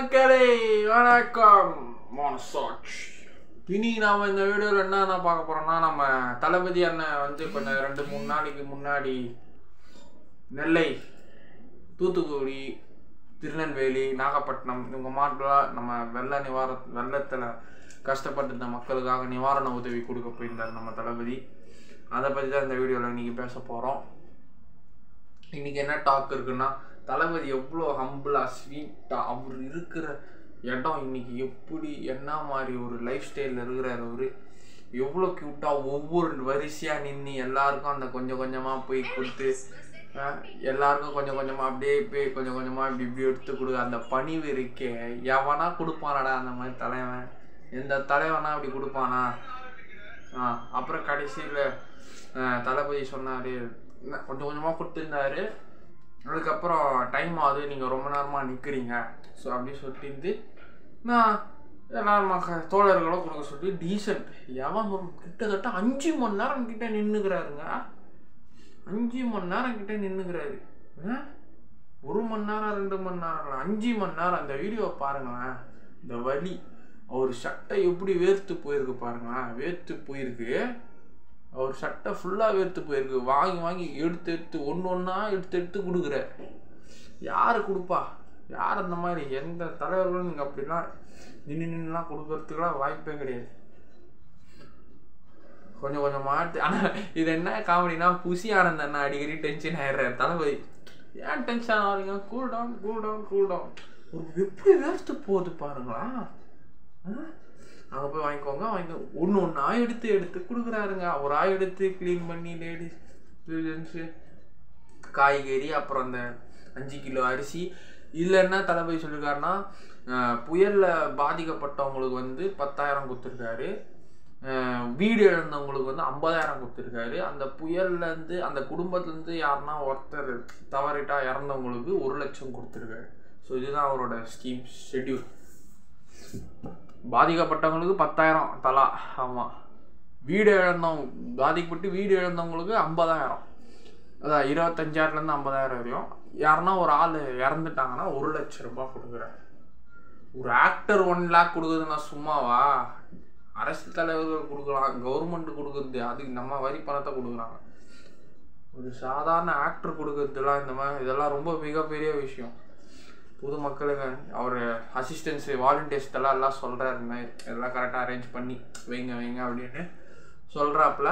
மக்களே வணக்கம் மோனசாட்ச் இனி நாம இந்த வீடியோவில் என்ன பார்க்க போறோம்னா நம்ம தளபதி அண்ணன் வந்து கொஞ்சம் ரெண்டு மூணு நாளைக்கு முன்னாடி நெல்லை தூத்துக்குடி திருநெல்வேலி நாகப்பட்டினம் இவங்க மாட்டெல்லாம் நம்ம வெள்ள நிவார வெள்ளத்தில் கஷ்டப்பட்டு இந்த மக்களுக்காக நிவாரண உதவி கொடுக்க போயிருந்தார் நம்ம தளபதி அதை பற்றி தான் இந்த வீடியோவில் இன்னைக்கு பேச போகிறோம் இன்னைக்கு என்ன டாக் இருக்குன்னா தளபதி எவ்வளோ ஹம்பிளா ஸ்வீட்டா அவர் இருக்கிற இடம் இன்னைக்கு எப்படி என்ன மாதிரி ஒரு லைஃப் ஸ்டைலில் இருக்கிறார் அவர் எவ்வளோ க்யூட்டாக ஒவ்வொரு வரிசையாக நின்று எல்லாருக்கும் அந்த கொஞ்சம் கொஞ்சமாக போய் கொடுத்து அஹ், எல்லாருக்கும் கொஞ்சம் கொஞ்சமாக அப்படியே போய் கொஞ்சம் கொஞ்சமாக இப்படி இப்படி எடுத்து கொடு அந்த பணிவு இருக்கே எவனா கொடுப்பானடா அந்த மாதிரி தலைவன் எந்த தலைவனா அப்படி கொடுப்பானா ஆ அப்புறம் கடைசியில் தளபதி சொன்னார் கொஞ்சம் கொஞ்சமாக கொடுத்துருந்தாரு அதுக்கப்புறம் டைம் ஆகுது நீங்கள் ரொம்ப நேரமாக நிற்கிறீங்க ஸோ அப்படி சொல்லிட்டு இருந்து நான் எல்லாரும் மக்க தோழர்களும் கொடுக்க சொல்லி டீசென்ட் எவன் ஒரு கிட்டத்தட்ட அஞ்சு மணி நேரம் கிட்ட நின்றுக்கிறாருங்க அஞ்சு மணி நேரம் கிட்ட நின்றுக்கிறாரு ஒரு மணி நேரம் ரெண்டு மணி நேரம் இல்ல, அஞ்சு மணி நேரம் அந்த வீடியோவை பாருங்களேன் இந்த வலி அவர் சட்டை எப்படி வேர்த்து போயிருக்கு பாருங்களேன் வேர்த்து போயிருக்கு அவர் சட்டை ஃபுல்லாக வேர்த்து போயிருக்கு வாங்கி வாங்கி எடுத்து எடுத்து ஒன்று ஒன்றா எடுத்து எடுத்து கொடுக்குறாரு யார் கொடுப்பா யார் அந்த மாதிரி எந்த தலைவர்களும் நீங்கள் அப்படிலாம் நின்று நின்றுலாம் கொடுக்கறதுக்குலாம் வாய்ப்பே கிடையாது கொஞ்சம் கொஞ்சமாக எடுத்து ஆனால் இது என்ன காமெடினா புசி ஆனந்த் அண்ணா அடிக்கடி டென்ஷன் ஆயிடுறாரு தளபதி ஏன் டென்ஷன் ஆகிறீங்க cool down cool down cool down ஒரு எப்படி வேர்த்து போகுது பாருங்களா அங்கே போய் வாங்கிக்கோங்க வாங்கிக்கோ ஒன்று ஒன்றா எடுத்து எடுத்து கொடுக்குறாருங்க ஒரு ஆய் எடுத்து க்ளீன் பண்ணி லேடிஸ் ஜென்ஸு காய்கறி அப்புறம் அந்த அஞ்சு கிலோ அரிசி இதில் என்ன தளபதி சொல்லியிருக்காருன்னா அஹ், புயல்ல பாதிக்கப்பட்டவங்களுக்கு வந்து பத்தாயிரம் கொடுத்துருக்காரு அஹ், வீடு இழந்தவங்களுக்கு வந்து ஐம்பதாயிரம் கொடுத்துருக்காரு அந்த புயல்லேருந்து அந்த குடும்பத்துலேருந்து யாருன்னா ஒருத்தர் தவறிட்டா இறந்தவங்களுக்கு ஒரு லட்சம் கொடுத்துருக்காரு ஸோ இதுதான் அவரோட ஸ்கீம் ஷெட்யூல் பாதிக்கப்பட்டவங்களுக்கு பத்தாயிரம் தலா ஆமாம் வீடு இழந்தவங்க பாதிக்கப்பட்டு வீடு இழந்தவங்களுக்கு ஐம்பதாயிரம் அதான் இருபத்தஞ்சாயிரத்துலேருந்து ஐம்பதாயிரம் வரையும் யாருன்னா ஒரு ஆள் இறந்துட்டாங்கன்னா ஒரு லட்ச ரூபாய் கொடுக்குறாரு ஒரு ஆக்டர் ஒன் லேக் கொடுக்குறதுன்னா சும்மாவா அரசியல் தலைவர்கள் கொடுக்கலாம் கவர்மெண்ட் கொடுக்குறது அதுக்கு நம்ம வரி பணத்தை கொடுக்குறாங்க ஒரு சாதாரண ஆக்டர் கொடுக்கறதுலாம் இந்த மாதிரி இதெல்லாம் ரொம்ப மிகப்பெரிய விஷயம் பொதுமக்களுக்கு அவர் அசிஸ்டன்ஸ் வாலண்டியர்ஸ் எல்லாம் எல்லாம் சொல்கிறாரு இந்த மாதிரி எல்லாம் கரெக்டாக அரேஞ்ச் பண்ணி வைங்க வைங்க அப்படின்னு சொல்கிறாப்புல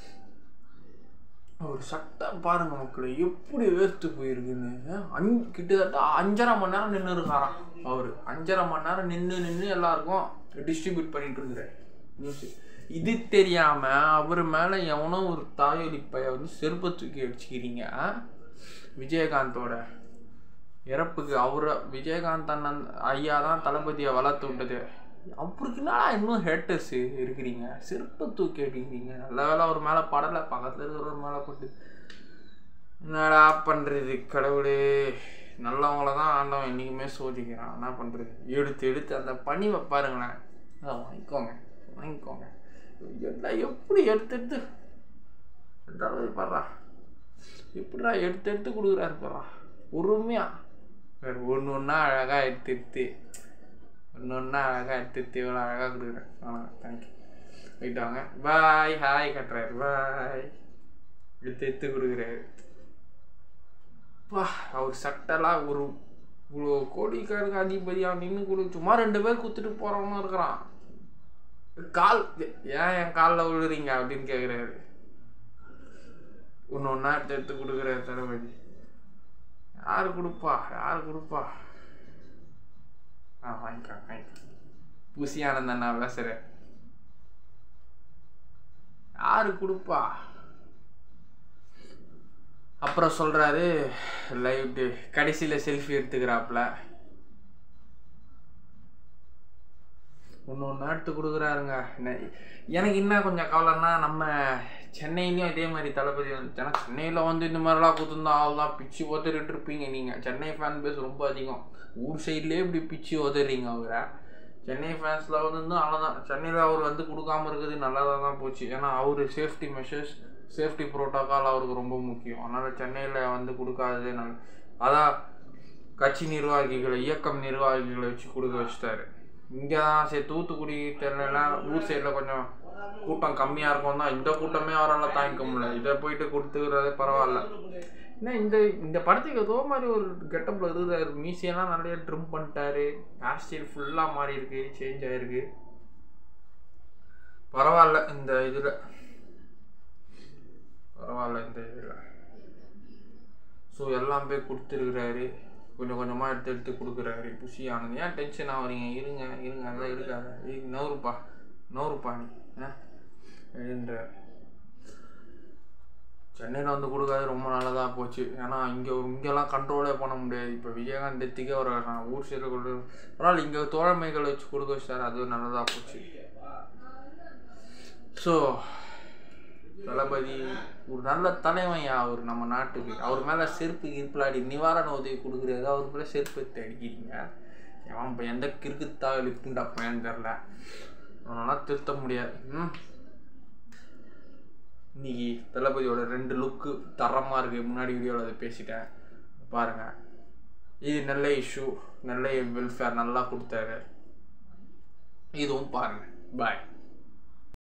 அவர் சட்டை பாருங்க மக்களே எப்படி வேர்த்து போயிருக்குன்னு அஞ் கிட்டத்தட்ட அஞ்சரை மணி நேரம் நின்று இருக்காராம் அவர் அஞ்சரை மணி நேரம் நின்று நின்று எல்லாருக்கும் டிஸ்ட்ரிபியூட் பண்ணிட்டு இருக்கிறார் நியூஸ் இது தெரியாம அவர் மேல எவனோ ஒரு தாயொலி பைய வந்து செருப்பை தூக்கி அடிச்சுக்கிறீங்க ஆ? விஜயகாந்தோட இறப்புக்கு அவரை விஜயகாந்த் அண்ணன் ஐயா தான் தளபதியை வளர்த்து விட்டது அவருக்கு என்னடா இன்னும் ஹேட்டர்ஸ் இருக்கிறீங்க செருப்பை தூக்கி அடிக்கிறீங்க நல்ல வேளை அவர் மேலே படலை பக்கத்தில் இருக்கிறவர் மேலே போட்டு என்னடா பண்ணுறது கடவுளே நல்லவங்கள தான் ஆண்டவன் என்றைக்குமே சோதிக்கிறான் என்ன பண்ணுறது எடுத்து எடுத்து அந்த பணிவை பாருங்களேன் அதை வாங்கிக்கோங்க வாங்கிக்கோங்க எல்லாம் எப்படி எடுத்து எடுத்து தளபதி பாடுறா எப்படிடா எடுத்து எடுத்து கொடுக்குறாரு பாரா பொறுமையா வேறு ஒன்று ஒன்றா அழகாக எடுத்து எடுத்து ஒன்று ஒன்றா அழகாக எடுத்து எடுத்து இவ்வளோ அழகாக கொடுக்குறேன் ஆ தேங்க்யூ போயிட்டு வாங்க பாய் ஹாய் கட்டுறாரு பாய் எடுத்து எடுத்து கொடுக்குறாரு பா அவர் சட்டெல்லாம் ஒரு இவ்வளோ கோடிக்காரங்க அதிபதியாக நின்று கொடு சும்மா ரெண்டு பேர் குத்துட்டு போகிறவனும் இருக்கிறான் கால் ஏன் என் காலில் விழுறீங்க அப்படின்னு கேட்குறாரு ஒன்று ஒன்றா எடுத்து எடுத்து கொடுக்குறாரு தளபதி யார் கொடுப்பா யார் கொடுப்பா ஆ வாங்கிக்கா வாங்கிக்கா புசி ஆனந்தன் நான் பேசுகிறேன் யாரு கொடுப்பா அப்புறம் சொல்கிறாரு லைவ் கடைசியில் செல்ஃபி எடுத்துக்கிறாப்புல ஒன்று ஒன்று எடுத்து கொடுக்குறாருங்க என்ன- எனக்கு என்ன கொஞ்சம் கவலைன்னா நம்ம சென்னையிலையும் இதே மாதிரி தளபதி வந்து ஏன்னா சென்னையில் வந்து இந்த மாதிரிலாம் கொடுத்துருந்தா ஆள்லாம் பிச்சு உதறிட்டு இருப்பீங்க நீங்கள் சென்னை ஃபேன் பேஸ் ரொம்ப அதிகம் ஊர் சைட்லேயே இப்படி பிச்சு உதறீங்க அவரை சென்னை ஃபேன்ஸில் வந்து அவ்வளோதான் சென்னையில் அவர் வந்து கொடுக்காம இருக்கிறது நல்லதாக தான் போச்சு ஏன்னா அவர் சேஃப்டி மெஷர்ஸ் சேஃப்டி ப்ரோட்டோக்கால் அவருக்கு ரொம்ப முக்கியம் அதனால் சென்னையில் வந்து கொடுக்காததே நல்ல அதான் கட்சி நிர்வாகிகளை இயக்கம் நிர்வாகிகளை வச்சு கொடுக்க வச்சுட்டாரு இங்கே தான் சரி தூத்துக்குடி தெரியலாம் ஊர் சைடில் கொஞ்சம் கூட்டம் கம்மியாக இருக்கும் தான் இந்த கூட்டமே அவரால் தாங்கிக்க முடியல இதை போயிட்டு கொடுத்துக்கிறதே பரவாயில்ல ஏன்னா இந்த இந்த படத்துக்கு ஏதோ மாதிரி ஒரு கெட்டப்பில் இருக்கிறாரு மீசியெல்லாம் நிறைய ட்ரிம் பண்ணிட்டாரு ஹேர் ஸ்டைல் ஃபுல்லாக மாறி இருக்கு சேஞ்ச் ஆயிருக்கு பரவாயில்ல இந்த இதில் பரவாயில்ல இந்த இதில் ஸோ எல்லாம் போய் கொடுத்துருக்குறாரு கொஞ்சம் கொஞ்சமாக எடுத்து எடுத்து கொடுக்குறாரு புஷி ஆனது ஏன் டென்ஷன் ஆகுறீங்க இருங்க இருங்க அதெல்லாம் இருக்காத ஏய் நோருப்பா நோருப்பா நீ ஆ அப்படின்ற சென்னையில் வந்து கொடுக்காது ரொம்ப நல்லதாக போச்சு ஏன்னா இங்கே இங்கெல்லாம் கண்ட்ரோலே பண்ண முடியாது இப்போ விஜயகாந்த் டெத்துக்கே ஒரு நான் ஊர் சைடில் கொடு பரவாயில்ல இங்கே தோழமைகளை வச்சு கொடுக்க வச்சார் அது நல்லதாக போச்சு ஸோ தளபதி ஒரு நல்ல தலைமையா அவர் நம்ம நாட்டுக்கு அவர் மேலே செருப்பு கிருப்பிலாடி நிவாரண உதவி கொடுக்குறது அவர் மேலே செருப்பு எடுத்து அடிக்கிறீங்க அவன் இப்போ எந்த கிறுக்குத்தா லிப்புண்டா பையன் தெரில அவனால் திருத்த முடியாது ம் இன்னைக்கு தளபதியோட ரெண்டு லுக்கு தரமாக இருக்குது முன்னாடி வீடியோவில் அதை பேசிட்டேன் பாருங்கள் இது நல்ல இஷ்யூ நல்ல வெல்ஃபேர் நல்லா கொடுத்தாரு இதுவும் பாருங்கள் பாய்